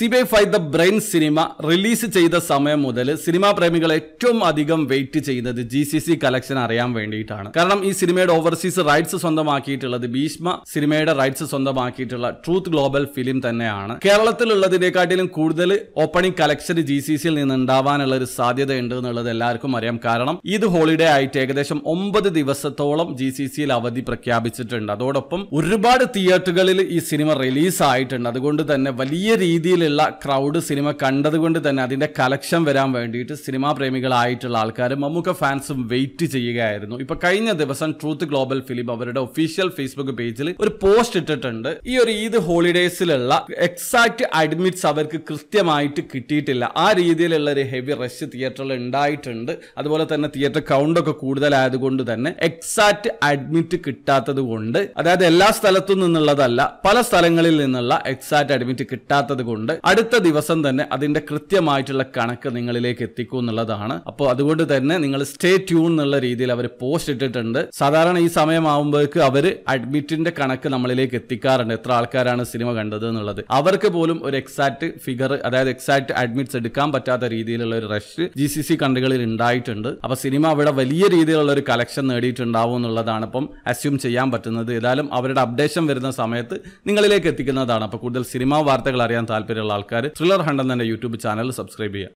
സിബെ five the brain cinema release ചെയ്ത സമയം മുതൽ സിനിമാ പ്രേമികൾ ഏറ്റവും അധികം വെയിറ്റ് ചെയ്യുന്നത് ജി സി സി കളക്ഷൻ അറിയാൻ വേണ്ടിയിട്ടാണ് കാരണം ഈ സിനിമയുടെ ഓവർസീസ് റൈറ്റ്സ് സ്വന്തമാക്കിയിട്ടുള്ളത് ഭീഷ്മ സിനിമയുടെ റൈറ്റ്സ് സ്വന്തമാക്കിയിട്ടുള്ള ട്രൂത്ത് ഗ്ലോബൽ ഫിലിം തന്നെയാണ് കേരളത്തിലുള്ളതിനെക്കാട്ടിലും കൂടുതൽ ഓപ്പണിംഗ് കളക്ഷൻ ജി സി സിയിൽ നിന്ന് ഉണ്ടാവാനുള്ള ഒരു സാധ്യത ഉണ്ട് എന്നുള്ളത് എല്ലാവർക്കും അറിയാം കാരണം ഇത് ഹോളിഡേ ആയിട്ട് ഏകദേശം ഒമ്പത് ദിവസത്തോളം ജി സി സിയിൽ അവധി പ്രഖ്യാപിച്ചിട്ടുണ്ട് അതോടൊപ്പം ഒരുപാട് തിയേറ്ററുകളിൽ ഈ സിനിമ റിലീസ് ആയിട്ടുണ്ട് അതുകൊണ്ട് തന്നെ വലിയ രീതിയിലുള്ള ക്രൗഡ് സിനിമ കണ്ടതുകൊണ്ട് തന്നെ അതിന്റെ കളക്ഷൻ വരാൻ വേണ്ടിയിട്ട് സിനിമാ പ്രേമികളായിട്ടുള്ള ആൾക്കാർ മമ്മൂക്ക ഫാൻസും വെയിറ്റ് ചെയ്യുകയായിരുന്നു ഇപ്പൊ കഴിഞ്ഞ ദിവസം ട്രൂത്ത് ഗ്ലോബൽ ഫിലിം അവരുടെ ഒഫീഷ്യൽ ഫേസ്ബുക്ക് പേജിൽ ഒരു പോസ്റ്റ് ഇട്ടിട്ടുണ്ട് ഈ ഒരു ഈദ് ഹോളിഡേസിലുള്ള എക്സാക്ട് അഡ്മിറ്റ്സ് അവർക്ക് കൃത്യമായിട്ട് കിട്ടിയിട്ടില്ല ആ രീതിയിലുള്ള ഒരു ഹെവി റഷ് തിയേറ്ററിൽ ഉണ്ടായിട്ടുണ്ട് അതുപോലെ തന്നെ തിയേറ്റർ കൗണ്ട് ഒക്കെ കൂടുതലായതുകൊണ്ട് തന്നെ എക്സാക്ട് അഡ്മിറ്റ് കിട്ടാത്തത് കൊണ്ട് അതായത് എല്ലാ സ്ഥലത്തു നിന്നുള്ളതല്ല പല സ്ഥലങ്ങളിൽ നിന്നുള്ള എക്സാക്ട് അഡ്മിറ്റ് കിട്ടാത്തത് കൊണ്ട് അടുത്ത ദിവസം തന്നെ അതിന്റെ കൃത്യമായിട്ടുള്ള കണക്ക് നിങ്ങളിലേക്ക് എത്തിക്കും എന്നുള്ളതാണ് അപ്പോൾ അതുകൊണ്ട് തന്നെ നിങ്ങൾ സ്റ്റേ ട്യൂൺ എന്നുള്ള രീതിയിൽ അവർ പോസ്റ്റ് ഇട്ടിട്ടുണ്ട് സാധാരണ ഈ സമയമാകുമ്പോഴേക്ക് അവർ അഡ്മിറ്റിന്റെ കണക്ക് നമ്മളിലേക്ക് എത്തിക്കാറുണ്ട് എത്ര ആൾക്കാരാണ് സിനിമ കണ്ടത് എന്നുള്ളത് അവർക്ക് പോലും ഒരു എക്സാക്ട് ഫിഗർ അതായത് എക്സാക്ട് അഡ്മിറ്റ്സ് എടുക്കാൻ പറ്റാത്ത രീതിയിലുള്ള ഒരു റഷ് ജി സി സി കണ്ടുകളിൽ ഉണ്ടായിട്ടുണ്ട് അപ്പൊ സിനിമ അവിടെ വലിയ രീതിയിലുള്ള ഒരു കളക്ഷൻ നേടിയിട്ടുണ്ടാവും എന്നുള്ളതാണ് ഇപ്പം അസ്യൂം ചെയ്യാൻ പറ്റുന്നത് ഏതായാലും അവരുടെ അപ്ഡേഷൻ വരുന്ന സമയത്ത് നിങ്ങളിലേക്ക് എത്തിക്കുന്നതാണ് അപ്പോൾ കൂടുതൽ സിനിമാ വാർത്തകൾ അറിയാൻ താല്പര്യമുള്ള ആൾക്കാർ ത്രില്ലർ ഹണ്ട് എന്ന യൂട്യൂബ് ചാനൽ സബ്സ്ക്രൈബ് ചെയ്യുക